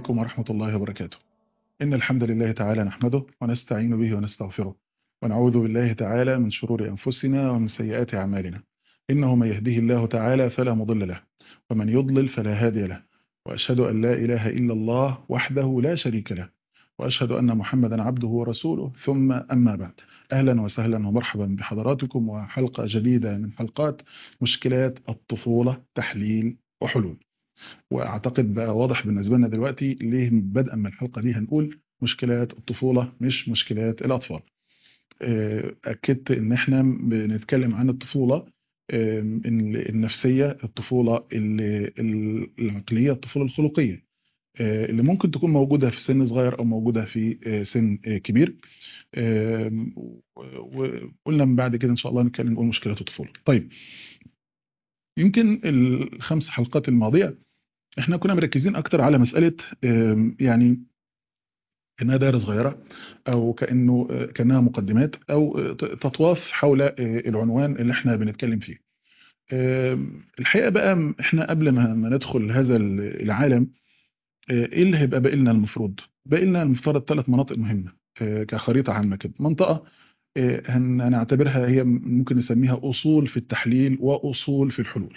عليكم ورحمة الله وبركاته إن الحمد لله تعالى نحمده ونستعين به ونستغفره ونعوذ بالله تعالى من شرور أنفسنا ومن سيئات أعمالنا إنه من يهده الله تعالى فلا مضل له ومن يضلل فلا هادي له وأشهد أن لا إله إلا الله وحده لا شريك له وأشهد أن محمدا عبده ورسوله ثم أما بعد أهلا وسهلا ومرحبا بحضراتكم وحلقة جديدة من حلقات مشكلات الطفولة تحليل وحلول واعتقد بقى واضح بالنسبه لنا دلوقتي ليه بدءا من الحلقه دي هنقول مشكلات الطفوله مش مشكلات الاطفال اكدت ان احنا بنتكلم عن الطفوله النفسيه الطفوله العقليه الطفوله الخلقيه اللي ممكن تكون موجوده في سن صغير او موجوده في سن كبير وقلنا من بعد كده ان شاء الله نتكلم نقول مشكلات الطفوله طيب يمكن الخمس حلقات الماضيه احنا كنا مركزين اكتر على مسألة يعني كأنها دائرة صغيرة او كأنه كأنها مقدمات او تطواف حول العنوان اللي احنا بنتكلم فيه الحقيقة بقى احنا قبل ما ندخل هذا العالم ايه اللي هيبقى باقي لنا المفروض باقي لنا المفترض ثلاث مناطق مهمة كخريطة عامة كده منطقة هنعتبرها هي ممكن نسميها أصول في التحليل وأصول في الحلول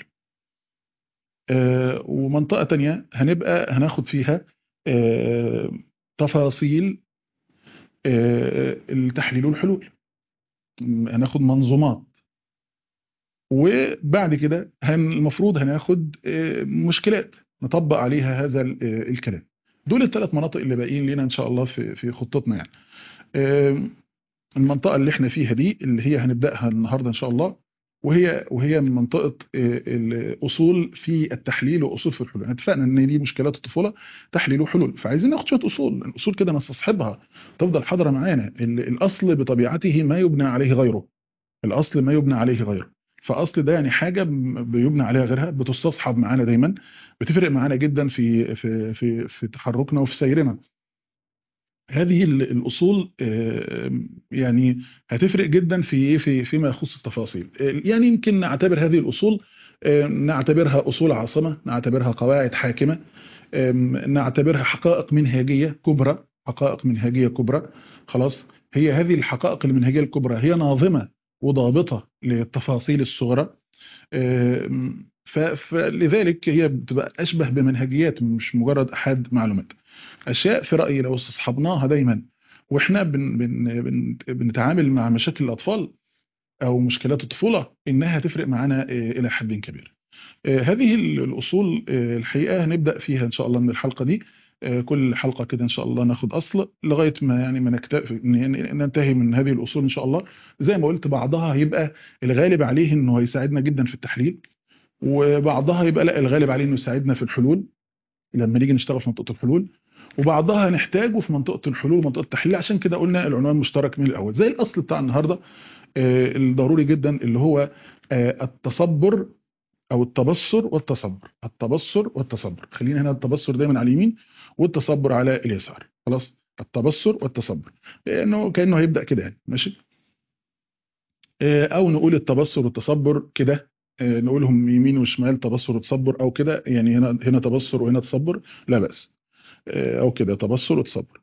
آه ومنطقة تانية هنبقى هناخد فيها آه تفاصيل آه التحليل والحلول هناخد منظومات وبعد كده هن المفروض هناخد مشكلات نطبق عليها هذا الكلام دول الثلاث مناطق اللي باقيين لنا ان شاء الله في في خطتنا يعني المنطقة اللي احنا فيها دي اللي هي هنبدأها النهاردة ان شاء الله وهي وهي من منطقه الاصول في التحليل واصول في الحلول اتفقنا ان دي مشكلات الطفوله تحليل وحلول فعايزين ناخد شويه اصول الاصول كده نستصحبها تفضل حاضره معانا الاصل بطبيعته ما يبنى عليه غيره الاصل ما يبنى عليه غيره فاصل ده يعني حاجه بيبنى عليها غيرها بتستصحب معانا دايما بتفرق معانا جدا في في في في تحركنا وفي سيرنا هذه الأصول يعني هتفرق جدا في في فيما يخص التفاصيل يعني يمكن نعتبر هذه الأصول نعتبرها أصول عاصمة نعتبرها قواعد حاكمة نعتبرها حقائق منهجية كبرى حقائق منهجية كبرى خلاص هي هذه الحقائق المنهجية الكبرى هي ناظمة وضابطة للتفاصيل الصغرى فلذلك هي بتبقى أشبه بمنهجيات مش مجرد أحد معلومات اشياء في رايي لو استصحبناها دايما واحنا بن بن بن بنتعامل مع مشاكل الاطفال او مشكلات الطفوله انها تفرق معانا الى حد كبير هذه الاصول الحقيقه هنبدا فيها ان شاء الله من الحلقه دي كل حلقه كده ان شاء الله ناخد اصل لغايه ما يعني ما نكتفي ننتهي من هذه الاصول ان شاء الله زي ما قلت بعضها هيبقى الغالب عليه انه هيساعدنا جدا في التحليل وبعضها يبقى لا الغالب عليه انه يساعدنا في الحلول لما نيجي نشتغل في منطقه الحلول وبعضها نحتاجه في منطقة الحلول ومنطقة التحليل عشان كده قلنا العنوان مشترك من الأول زي الأصل بتاع النهاردة الضروري جدا اللي هو التصبر أو التبصر والتصبر التبصر والتصبر خلينا هنا التبصر دايما على اليمين والتصبر على اليسار خلاص التبصر والتصبر لأنه كأنه هيبدأ كده يعني ماشي أو نقول التبصر والتصبر كده نقولهم يمين وشمال تبصر وتصبر أو كده يعني هنا هنا تبصر وهنا تصبر لا بأس او كده تبصر وتصبر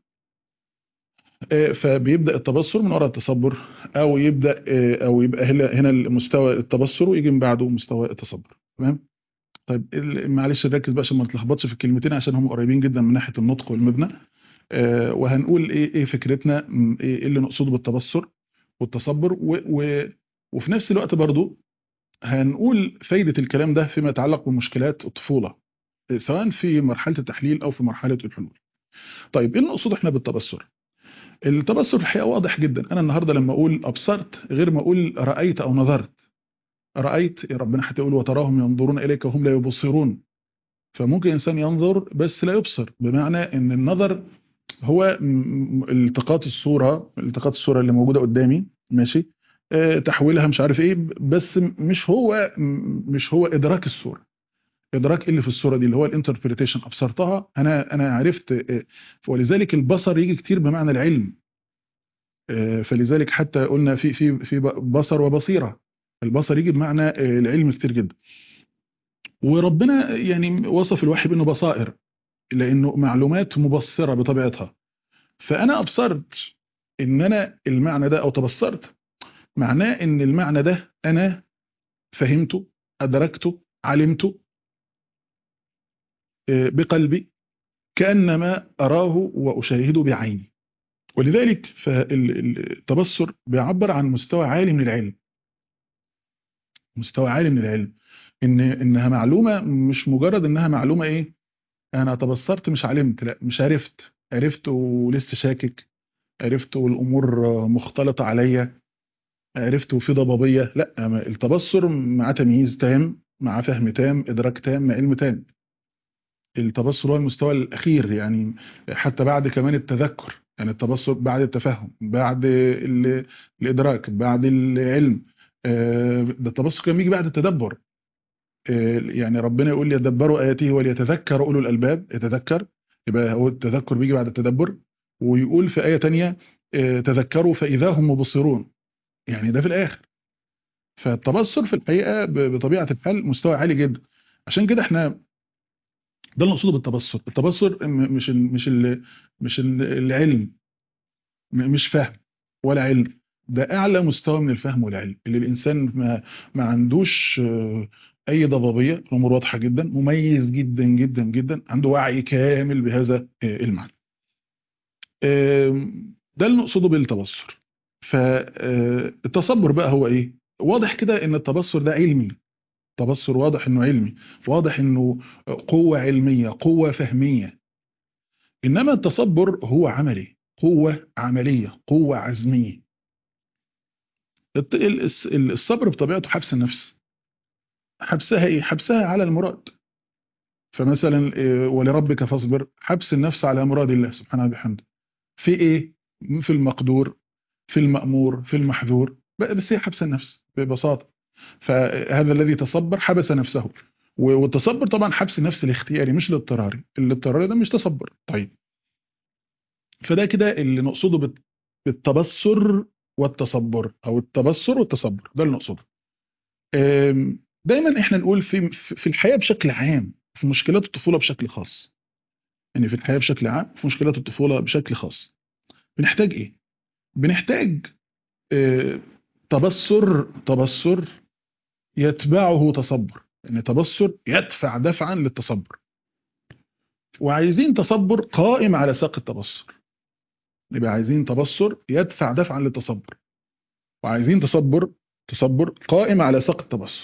فبيبدا التبصر من وراء التصبر او يبدا او يبقى هنا هنا المستوى التبصر ويجي من بعده مستوى التصبر تمام طيب معلش نركز بقى عشان ما نتلخبطش في الكلمتين عشان هم قريبين جدا من ناحيه النطق والمبنى وهنقول ايه ايه فكرتنا ايه اللي نقصده بالتبصر والتصبر و و وفي نفس الوقت برضو هنقول فايده الكلام ده فيما يتعلق بمشكلات الطفوله سواء في مرحلة التحليل أو في مرحلة الحلول طيب إيه المقصود إحنا بالتبصر التبصر في الحقيقة واضح جدا أنا النهاردة لما أقول أبصرت غير ما أقول رأيت أو نظرت رأيت ربنا حتى يقول وتراهم ينظرون إليك وهم لا يبصرون فممكن إنسان ينظر بس لا يبصر بمعنى أن النظر هو التقاط الصورة التقاط الصورة اللي موجودة قدامي ماشي أه تحويلها مش عارف ايه بس مش هو مش هو ادراك الصوره ادراك اللي في الصوره دي اللي هو الانتربريتيشن ابصرتها انا انا عرفت ولذلك البصر يجي كتير بمعنى العلم فلذلك حتى قلنا في في في بصر وبصيره البصر يجي بمعنى العلم كتير جدا وربنا يعني وصف الوحي بانه بصائر لانه معلومات مبصره بطبيعتها فانا ابصرت ان انا المعنى ده او تبصرت معناه ان المعنى ده انا فهمته ادركته علمته آه، بقلبي كانما اراه واشاهده بعيني ولذلك فالتبصر بيعبر عن مستوى عالي من العلم مستوى عالي من العلم ان انها معلومه مش مجرد انها معلومه ايه انا تبصرت مش علمت لا مش عرفت عرفت ولسه شاكك عرفت والامور مختلطه عليا عرفت وفي ضبابيه لا ما التبصر مع تمييز تام مع فهم تام ادراك تام مع علم تام التبصر هو المستوى الاخير يعني حتى بعد كمان التذكر يعني التبصر بعد التفهم بعد ال- الادراك بعد العلم آه، ده التبصر كان بيجي بعد التدبر آه، يعني ربنا يقول ليدبروا اياته وليتذكر اولو الالباب يتذكر يبقى هو التذكر بيجي بعد التدبر ويقول في ايه تانية آه، تذكروا فاذا هم مبصرون يعني ده في الاخر فالتبصر في الحقيقه ب- بطبيعه الحال مستوى عالي جدا عشان كده احنا ده اللي نقصده بالتبصر التبصر م- مش ال مش ال مش ال- العلم م- مش فهم ولا علم ده اعلى مستوى من الفهم والعلم اللي الانسان ما ما عندوش آه، اي ضبابيه الامور واضحه جدا مميز جدا جدا جدا عنده وعي كامل بهذا آه، المعنى آم، ده اللي نقصده بالتبصر فالتصبر بقى هو ايه واضح كده ان التبصر ده علمي تبصر واضح انه علمي واضح انه قوه علميه قوه فهميه انما التصبر هو عملي قوه عمليه قوه عزميه الت- ال- الس- ال- الصبر بطبيعته حبس النفس حبسها ايه حبسها على المراد فمثلا إيه، ولربك فاصبر حبس النفس على مراد الله سبحانه وبحمده في ايه في المقدور في المأمور في المحذور ب- بس هي حبس النفس ببساطة فهذا الذي تصبر حبس نفسه و- والتصبر طبعا حبس النفس الاختياري مش الاضطراري الاضطراري ده مش تصبر طيب فده كده اللي نقصده بال- بالتبصر والتصبر او التبصر والتصبر ده اللي نقصده أم، دايما احنا نقول في في الحياة بشكل عام في مشكلات الطفولة بشكل خاص يعني في الحياة بشكل عام في مشكلات الطفولة بشكل خاص بنحتاج ايه بنحتاج آه، تبصر تبصر يتبعه تصبر يعني تبصر يدفع دفعا للتصبر وعايزين تصبر قائم على ساق التبصر يبقى عايزين تبصر يدفع دفعا للتصبر وعايزين تصبر تصبر قائم على ساق التبصر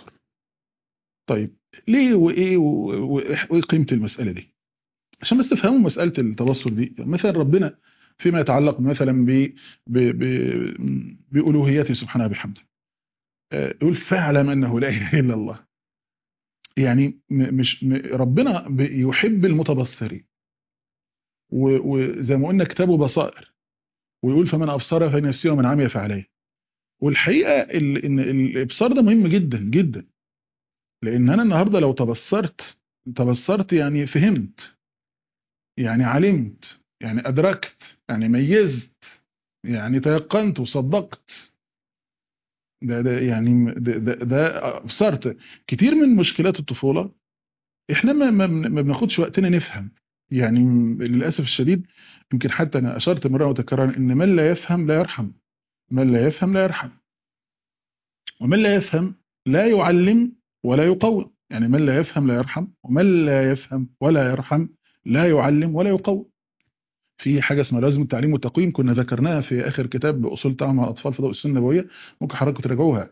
طيب ليه وايه و- و- وايه قيمه المساله دي عشان بس تفهموا مساله التبصر دي مثلا ربنا فيما يتعلق مثلا ب ب ب بالوهيته سبحانه وبحمده آه، يقول فاعلم انه لا اله الا الله يعني م- مش م- ربنا ب- يحب المتبصرين و- وزي ما قلنا كتابه بصائر ويقول فمن ابصر فلنفسه ومن عمي فعليه والحقيقه ال- ان الابصار ده مهم جدا جدا لان انا النهارده لو تبصرت تبصرت يعني فهمت يعني علمت يعني ادركت يعني ميزت يعني تيقنت وصدقت ده ده يعني ده, ده, ده ابصرت كتير من مشكلات الطفوله احنا ما ما بن- ما بناخدش وقتنا نفهم يعني م- للاسف الشديد يمكن حتى انا اشرت مره متكررا ان من لا يفهم لا يرحم من لا يفهم لا يرحم ومن لا يفهم لا يعلم ولا يقوم يعني من لا يفهم لا يرحم ومن لا يفهم ولا يرحم لا يعلم ولا يقوم في حاجه اسمها لازم التعليم والتقويم كنا ذكرناها في اخر كتاب اصول تعامل مع الاطفال في ضوء السنه النبويه ممكن حضراتكم تراجعوها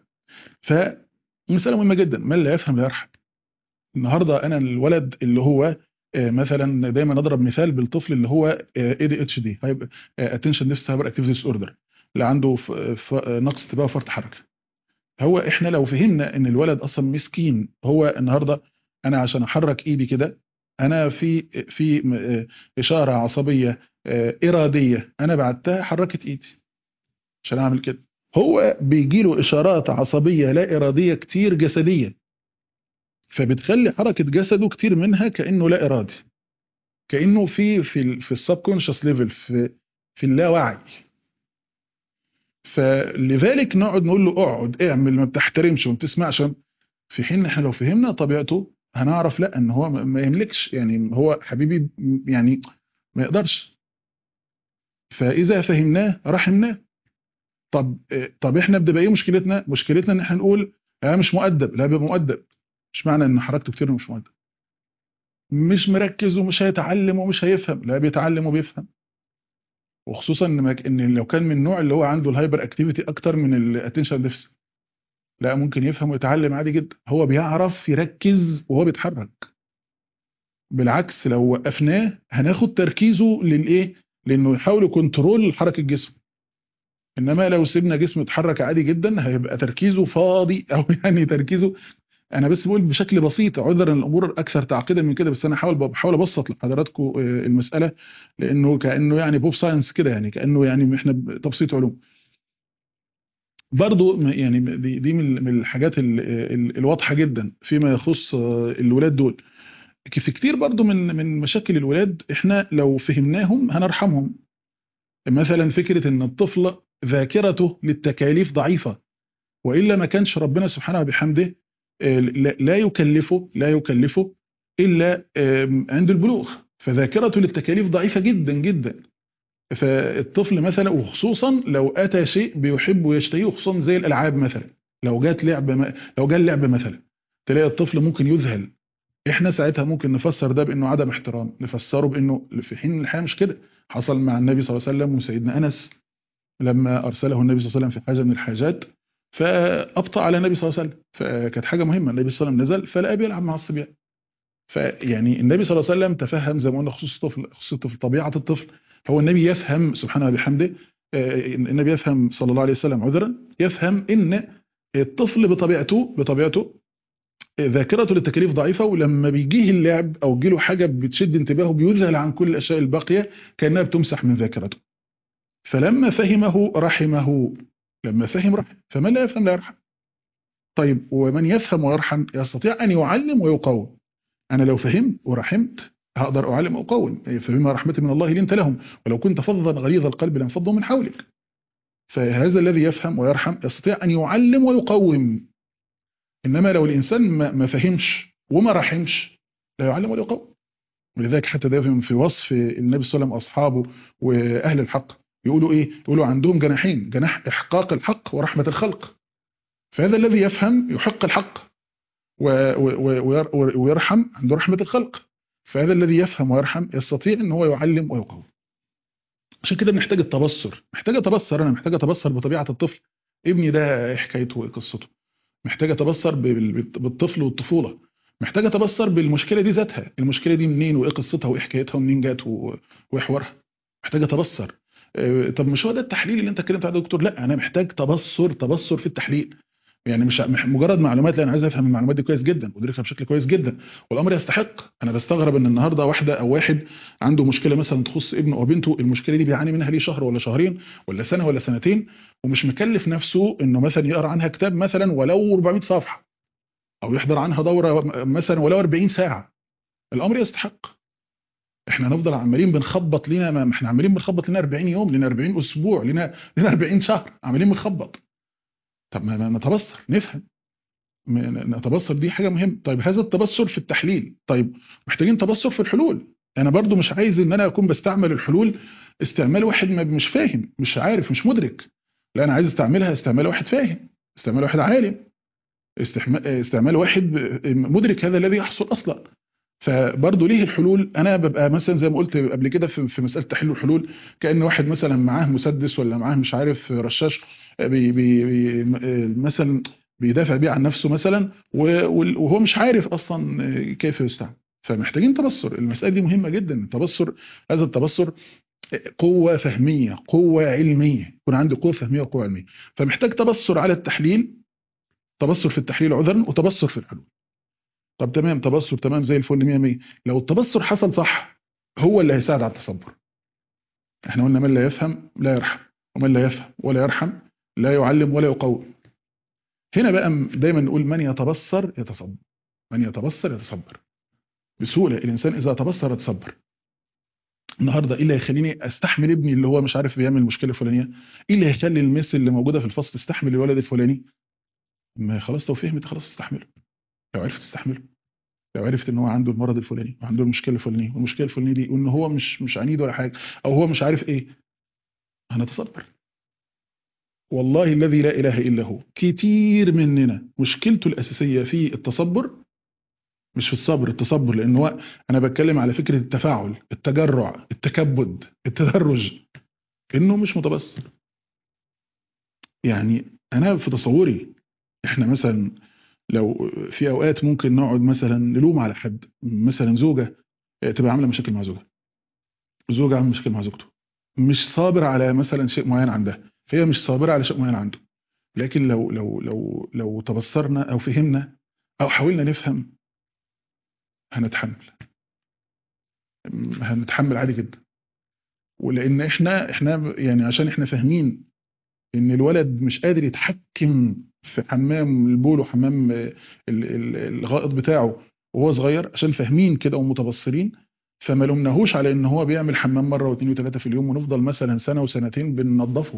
فمساله مهمه جدا من لا يفهم لا يرحم النهارده انا الولد اللي هو آه، مثلا دايما اضرب مثال بالطفل اللي هو اي دي اتش دي اتنشن ديفست هايبر اكتيفيتي ديس اوردر اللي عنده ف- ف- نقص انتباه وفرط حركه هو احنا لو فهمنا ان الولد اصلا مسكين هو النهارده انا عشان احرك ايدي كده انا في في م- آه، اشاره عصبيه آه، اراديه انا بعتها حركت ايدي عشان اعمل كده هو بيجي له اشارات عصبيه لا اراديه كتير جسديه فبتخلي حركه جسده كتير منها كانه لا ارادي كانه في في ال في السبكونشس ليفل في في اللاوعي فلذلك نقعد نقول له اقعد اعمل ما بتحترمش وما بتسمعش في حين احنا لو فهمنا طبيعته هنعرف لا ان هو ما يملكش يعني هو حبيبي يعني ما يقدرش فاذا فهمناه رحمناه طب طب احنا بتبقى ايه مشكلتنا مشكلتنا ان احنا نقول لا مش مؤدب لا بيبقى مؤدب مش معنى ان حركته كتير مش مؤدب مش مركز ومش هيتعلم ومش هيفهم لا بيتعلم وبيفهم وخصوصا ان ان لو كان من النوع اللي هو عنده الهايبر اكتيفيتي اكتر من الاتنشن ديفيسيت لا ممكن يفهم ويتعلم عادي جدا هو بيعرف يركز وهو بيتحرك بالعكس لو وقفناه هناخد تركيزه للايه لانه يحاول يكنترول حركه جسمه انما لو سيبنا جسمه يتحرك عادي جدا هيبقى تركيزه فاضي او يعني تركيزه انا بس بقول بشكل بسيط عذرا الامور اكثر تعقيدا من كده بس انا حاول بحاول ابسط لحضراتكم المساله لانه كانه يعني بوب ساينس كده يعني كانه يعني احنا تبسيط علوم برضو يعني دي, دي من الحاجات الواضحه جدا فيما يخص الولاد دول في كتير برضو من من مشاكل الولاد احنا لو فهمناهم هنرحمهم مثلا فكره ان الطفل ذاكرته للتكاليف ضعيفه والا ما كانش ربنا سبحانه وبحمده لا يكلفه لا يكلفه الا عند البلوغ فذاكرته للتكاليف ضعيفه جدا جدا فالطفل مثلا وخصوصا لو اتى شيء بيحب ويشتهيه خصوصا زي الالعاب مثلا لو جات لعبه لو جال لعبه مثلا تلاقي الطفل ممكن يذهل احنا ساعتها ممكن نفسر ده بانه عدم احترام نفسره بانه في حين الحياه مش كده حصل مع النبي صلى الله عليه وسلم وسيدنا انس لما ارسله النبي صلى الله عليه وسلم في حاجه من الحاجات فابطا على النبي صلى الله عليه وسلم فكانت حاجه مهمه النبي صلى الله عليه وسلم نزل فلقى بيلعب مع الصبيان فيعني النبي صلى الله عليه وسلم تفهم زي ما قلنا خصوص الطفل خصوص الطفل طبيعه الطفل هو النبي يفهم سبحانه وبحمده النبي يفهم صلى الله عليه وسلم عذرا يفهم ان الطفل بطبيعته بطبيعته ذاكرته للتكاليف ضعيفه ولما بيجيه اللعب او تجيله حاجه بتشد انتباهه بيذهل عن كل الاشياء الباقيه كانها بتمسح من ذاكرته فلما فهمه رحمه لما فهم رحم فمن لا يفهم لا يرحم طيب ومن يفهم ويرحم يستطيع أن يعلم ويقوم أنا لو فهمت ورحمت هقدر أعلم وأقوم فبما رحمة من الله لنت لهم ولو كنت فظا غليظ القلب لانفضوا من حولك فهذا الذي يفهم ويرحم يستطيع أن يعلم ويقوم إنما لو الإنسان ما فهمش وما رحمش لا يعلم ولا يقوم ولذلك حتى ده في وصف النبي صلى الله عليه وسلم أصحابه وأهل الحق يقولوا ايه يقولوا عندهم جناحين جناح احقاق الحق ورحمه الخلق فهذا الذي يفهم يحق الحق ويرحم عنده رحمه الخلق فهذا الذي يفهم ويرحم يستطيع ان هو يعلم ويقوم عشان كده بنحتاج التبصر محتاج اتبصر انا محتاج اتبصر بطبيعه الطفل ابني ده ايه حكايته وايه قصته محتاج اتبصر بالطفل والطفوله محتاج اتبصر بالمشكله دي ذاتها المشكله دي منين وايه قصتها وايه حكايتها ومنين جت وايه حوارها محتاج اتبصر طب مش هو ده التحليل اللي انت اتكلمت عليه يا دكتور لا انا محتاج تبصر تبصر في التحليل يعني مش مجرد معلومات لا انا عايز افهم المعلومات دي كويس جدا وادركها بشكل كويس جدا والامر يستحق انا بستغرب ان النهارده واحده او واحد عنده مشكله مثلا تخص ابنه او بنته المشكله دي بيعاني منها ليه شهر ولا شهرين ولا سنه ولا سنتين ومش مكلف نفسه انه مثلا يقرا عنها كتاب مثلا ولو 400 صفحه او يحضر عنها دوره مثلا ولو 40 ساعه الامر يستحق احنا هنفضل عمالين بنخبط لنا ما احنا عمالين بنخبط لنا 40 يوم لنا 40 اسبوع لنا لنا 40 شهر عمالين بنخبط طب ما نتبصر نفهم نتبصر دي حاجه مهمه طيب هذا التبصر في التحليل طيب محتاجين تبصر في الحلول انا برضو مش عايز ان انا اكون بستعمل الحلول استعمال واحد ما مش فاهم مش عارف مش مدرك لا انا عايز استعملها استعمال واحد فاهم استعمال واحد عالم استعمال واحد مدرك هذا الذي يحصل اصلا فبرضه ليه الحلول انا ببقى مثلا زي ما قلت قبل كده في, في مساله تحليل الحلول كان واحد مثلا معاه مسدس ولا معاه مش عارف رشاش بي بي بي مثلا بيدافع بيه عن نفسه مثلا وهو مش عارف اصلا كيف يستعمل فمحتاجين تبصر المساله دي مهمه جدا التبصر هذا التبصر قوه فهميه قوه علميه يكون عندي قوه فهميه وقوه علميه فمحتاج تبصر على التحليل تبصر في التحليل عذرا وتبصر في الحلول طب تمام تبصر تمام زي الفل 100 100 لو التبصر حصل صح هو اللي هيساعد على التصبر احنا قلنا من لا يفهم لا يرحم ومن لا يفهم ولا يرحم لا يعلم ولا يقوم هنا بقى دايما نقول من يتبصر يتصبر من يتبصر يتصبر بسهولة الإنسان إذا تبصر يتصبر النهاردة إيه اللي هيخليني أستحمل ابني اللي هو مش عارف بيعمل مشكلة فلانية إيه اللي هيخلي المس اللي موجودة في الفصل تستحمل الولد الفلاني ما خلاص لو فهمت خلاص تستحمله لو عرفت تستحمله لو عرفت ان هو عنده المرض الفلاني وعنده المشكله الفلانيه والمشكله الفلانيه دي وان هو مش مش عنيد ولا حاجه او هو مش عارف ايه هنتصبر والله الذي لا اله الا هو كتير مننا مشكلته الاساسيه في التصبر مش في الصبر التصبر لان هو انا بتكلم على فكره التفاعل التجرع التكبد التدرج انه مش متبصر يعني انا في تصوري احنا مثلا لو في اوقات ممكن نقعد مثلا نلوم على حد مثلا زوجه تبقى عامله مشاكل مع زوجها زوجها عامل مشاكل مع زوجته مش صابر على مثلا شيء معين عندها فهي مش صابره على شيء معين عنده لكن لو لو لو لو تبصرنا او فهمنا او حاولنا نفهم هنتحمل هنتحمل عادي جدا ولان احنا احنا يعني عشان احنا فاهمين ان الولد مش قادر يتحكم في حمام البول وحمام ال- ال- الغائط بتاعه وهو صغير عشان فاهمين كده ومتبصرين فما لومناهوش على ان هو بيعمل حمام مره واثنين وثلاثه في اليوم ونفضل مثلا سنه وسنتين بننظفه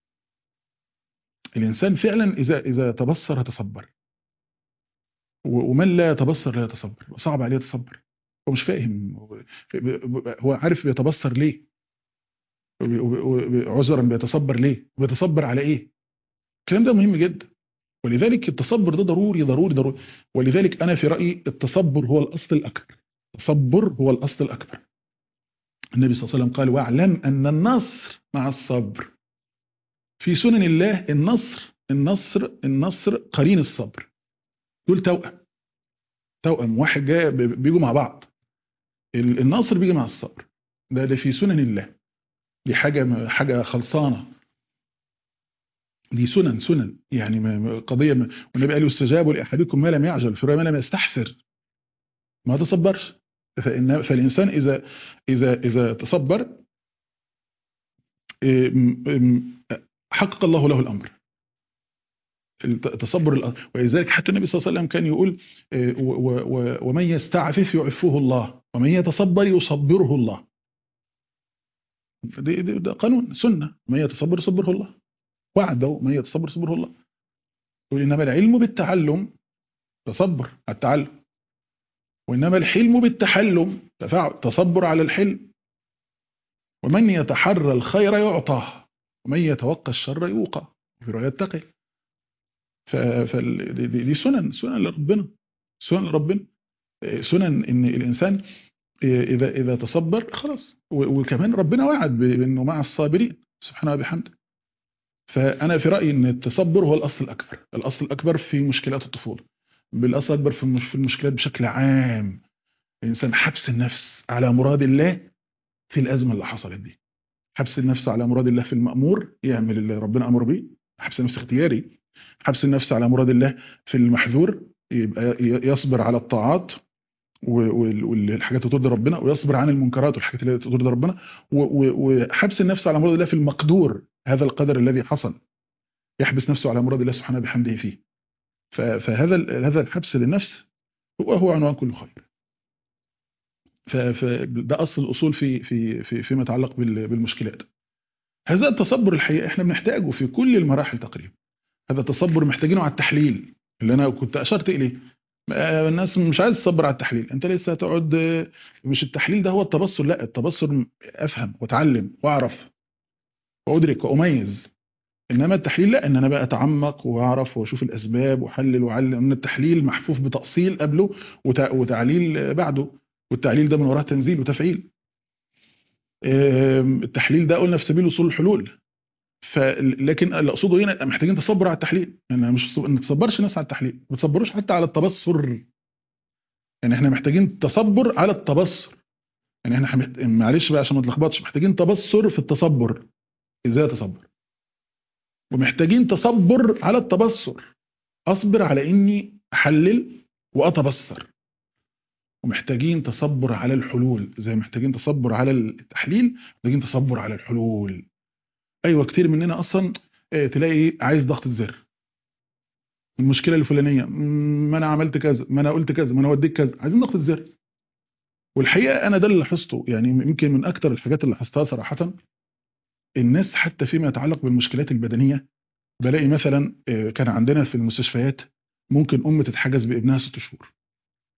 الانسان فعلا اذا اذا تبصر هتصبر و- ومن لا يتبصر لا يتصبر صعب عليه يتصبر هو مش فاهم هو- هو عارف بيتبصر ليه وبي- وبي- عذرا بيتصبر ليه بيتصبر على ايه الكلام ده مهم جدا ولذلك التصبر ده ضروري ضروري ضروري ولذلك انا في رايي التصبر هو الاصل الاكبر التصبر هو الاصل الاكبر النبي صلى الله عليه وسلم قال واعلم ان النصر مع الصبر في سنن الله النصر النصر النصر قرين الصبر دول توأم توأم واحد جاي بيجوا مع بعض ال- النصر بيجي مع الصبر ده ده في سنن الله دي حاجة حاجة خلصانة دي سنن سنن يعني ما- ما- قضية ما- والنبي قال يستجاب لأحدكم ما لم يعجل في رواية ما لم يستحسر ما تصبرش فإن فالإنسان إذا إذا إذا تصبر إم- إم- حقق الله له الأمر الت- التصبر الأ- ولذلك حتى النبي صلى الله عليه وسلم كان يقول إيه، و- و- و- ومن يستعفف يعفه الله ومن يتصبر يصبره الله ده, ده, ده قانون سنة من يتصبر يصبره الله وعده من يتصبر يصبره الله يقول إنما العلم بالتعلم تصبر على التعلم وإنما الحلم بالتحلم تفاعل تصبر على الحلم ومن يتحرى الخير يعطاه ومن يتوقى الشر يوقى في رواية تقي ف- فال- دي, دي, دي سنن سنن لربنا سنن لربنا إيه، سنن ان الانسان إيه، اذا اذا تصبر خلاص و- وكمان ربنا وعد بانه مع الصابرين سبحانه وبحمده فانا في رايي ان التصبر هو الاصل الاكبر الاصل الاكبر في مشكلات الطفوله بالاصل الاكبر في المش- في المشكلات بشكل عام الانسان حبس النفس على مراد الله في الازمه اللي حصلت دي حبس النفس على مراد الله في المامور يعمل اللي ربنا امر بيه حبس النفس اختياري حبس النفس على مراد الله في المحذور يبقى ي- يصبر على الطاعات و- وال- والحاجات اللي ترضي ربنا ويصبر عن المنكرات والحاجات اللي ترضي ربنا و- و- وحبس النفس على مراد الله في المقدور هذا القدر الذي حصل يحبس نفسه على مراد الله سبحانه بحمده فيه ف- فهذا ال- هذا الحبس للنفس هو هو عنوان كل خير ف- فده اصل الاصول في في في فيما يتعلق بال- بالمشكلات هذا التصبر الحقيقه احنا بنحتاجه في كل المراحل تقريبا هذا التصبر محتاجينه على التحليل اللي انا كنت اشرت اليه آه، الناس مش عايز تصبر على التحليل انت لسه هتقعد آه، مش التحليل ده هو التبصر لا التبصر افهم واتعلم واعرف وادرك واميز انما التحليل لا ان انا بقى اتعمق واعرف واشوف الاسباب واحلل واعلم ان التحليل محفوف بتاصيل قبله وتع- وتعليل آه، بعده والتعليل ده من وراه تنزيل وتفعيل آم، التحليل ده قلنا في سبيل وصول الحلول ف لكن اللي اقصده هنا محتاجين تصبر على التحليل يعني مش ما تصبرش الناس على التحليل ما تصبروش حتى على التبصر يعني احنا محتاجين تصبر على التبصر يعني احنا محت... معلش بقى عشان ما تلخبطش محتاجين تبصر في التصبر ازاي اتصبر ومحتاجين تصبر على التبصر اصبر على اني احلل واتبصر ومحتاجين تصبر على الحلول زي محتاجين تصبر على التحليل محتاجين تصبر على الحلول ايوه كتير مننا اصلا آه، تلاقي عايز ضغط الزر المشكله الفلانيه مم، ما انا عملت كذا ما انا قلت كذا ما انا وديت كذا عايزين ضغط الزر والحقيقه انا ده اللي لاحظته يعني يمكن من اكتر الحاجات اللي لاحظتها صراحه الناس حتى فيما يتعلق بالمشكلات البدنيه بلاقي مثلا آه، كان عندنا في المستشفيات ممكن ام تتحجز بابنها ست شهور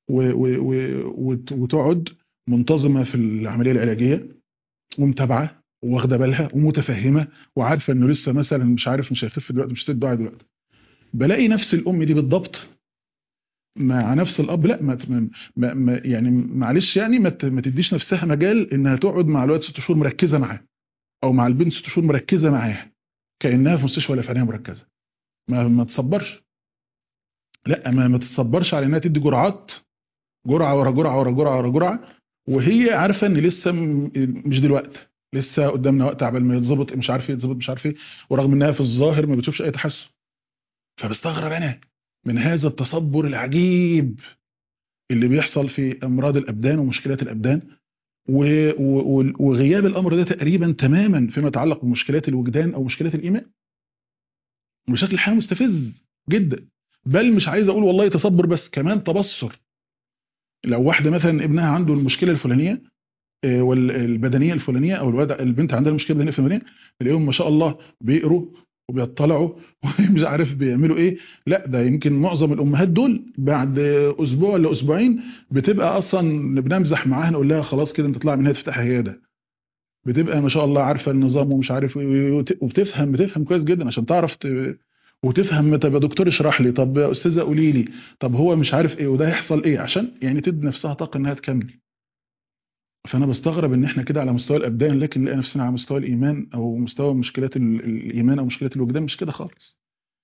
و- و- و- وت- وتقعد منتظمه في العمليه العلاجيه ومتابعه واخده بالها ومتفهمه وعارفه انه لسه مثلا مش عارف مش هيخف دلوقتي مش هتدعي دلوقتي بلاقي نفس الام دي بالضبط مع نفس الاب لا ما ما ما يعني معلش يعني ما ت- ما تديش نفسها مجال انها تقعد مع الواد ست شهور مركزه معاه او مع البنت ست شهور مركزه معاه كانها في مستشفى ولا في عنايه مركزه ما ما تصبرش لا ما ما تتصبرش على انها تدي جرعات جرعه ورا جرعه ورا جرعه ورا جرعه وهي عارفه ان لسه م- مش دلوقتي لسه قدامنا وقت عبال ما يتظبط مش عارف ايه يتظبط مش عارف ايه ورغم انها في الظاهر ما بتشوفش اي تحسن فبستغرب انا من هذا التصبر العجيب اللي بيحصل في امراض الابدان ومشكلات الابدان و- و- وغياب الامر ده تقريبا تماما فيما يتعلق بمشكلات الوجدان او مشكلات الايمان بشكل الحقيقه مستفز جدا بل مش عايز اقول والله تصبر بس كمان تبصر لو واحده مثلا ابنها عنده المشكله الفلانيه آه، والبدنيه الفلانيه او الولد البنت عندها المشكله البدنيه الفلانيه تلاقيهم ما شاء الله بيقروا وبيطلعوا ومش عارف بيعملوا ايه لا ده يمكن معظم الامهات دول بعد اسبوع ولا اسبوعين بتبقى اصلا بنمزح معاها نقول لها خلاص كده انت تطلع من هنا تفتح عياده بتبقى ما شاء الله عارفه النظام ومش عارف إيه وت- وبتفهم بتفهم كويس جدا عشان تعرف ت... وتفهم طب يا دكتور اشرح لي طب يا استاذه قولي لي طب هو مش عارف ايه وده هيحصل ايه عشان يعني تدي نفسها طاقه انها تكمل فانا بستغرب ان احنا كده على مستوى الابدان لكن نلاقي نفسنا على مستوى الايمان او مستوى مشكلات ال- الايمان او مشكلات الوجدان مش كده خالص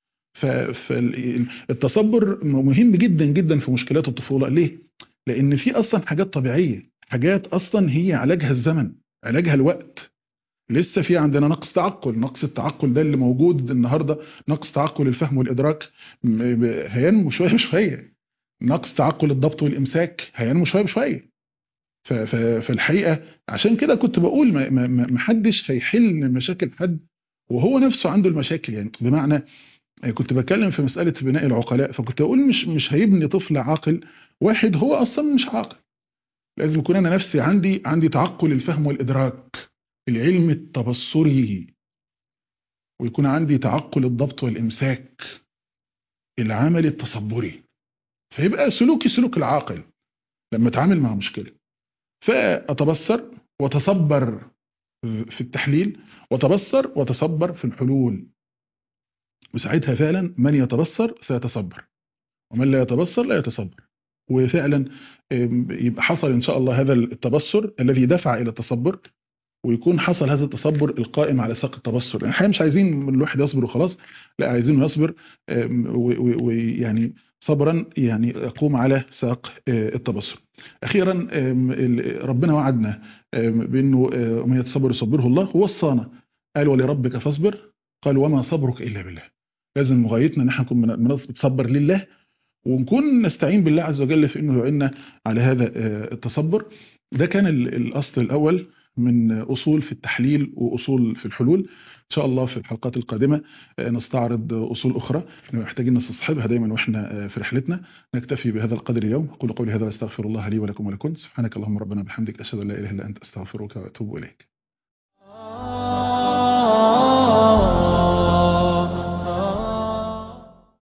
فالتصبر مهم جدا جدا في مشكلات الطفوله ليه لان في اصلا حاجات طبيعيه حاجات اصلا هي علاجها الزمن علاجها الوقت لسه في عندنا نقص تعقل نقص التعقل ده اللي موجود النهارده نقص تعقل الفهم والادراك م- ب- هينمو شويه بشويه نقص تعقل الضبط والامساك هينمو شويه بشويه ف- ف- فالحقيقه عشان كده كنت بقول ما- ما ما- ما حدش هيحل مشاكل حد وهو نفسه عنده المشاكل يعني بمعنى كنت بتكلم في مساله بناء العقلاء فكنت اقول مش مش هيبني طفل عاقل واحد هو اصلا مش عاقل لازم يكون انا نفسي عندي عندي تعقل الفهم والادراك العلم التبصري ويكون عندي تعقل الضبط والامساك العمل التصبري فيبقى سلوكي سلوك العاقل لما اتعامل مع مشكله فاتبصر وتصبر في التحليل وتبصر وتصبر في الحلول وساعتها فعلا من يتبصر سيتصبر ومن لا يتبصر لا يتصبر وفعلا آم، يبقى حصل ان شاء الله هذا التبصر الذي دفع الى التصبر ويكون حصل هذا التصبر القائم على ساق التبصر يعني احنا مش عايزين الواحد يصبر وخلاص لا عايزينه يصبر آم، و- و- ويعني صبرا يعني يقوم على ساق آه، التبصر اخيرا آم، ال- ربنا وعدنا آم، بانه آه، ومن يتصبر يصبره الله ووصانا قال ولربك فاصبر قال وما صبرك الا بالله لازم غايتنا ان احنا نكون من- بنتصبر لله ونكون نستعين بالله عز وجل في انه يعيننا على هذا آه، التصبر ده كان ال- الاصل الاول من اصول في التحليل واصول في الحلول ان شاء الله في الحلقات القادمه آه، نستعرض اصول اخرى نبقى محتاجين نستصحبها دايما واحنا آه، في رحلتنا نكتفي بهذا القدر اليوم اقول قولي هذا واستغفر الله لي ولكم ولكم سبحانك اللهم ربنا بحمدك اشهد ان لا اله الا انت استغفرك واتوب اليك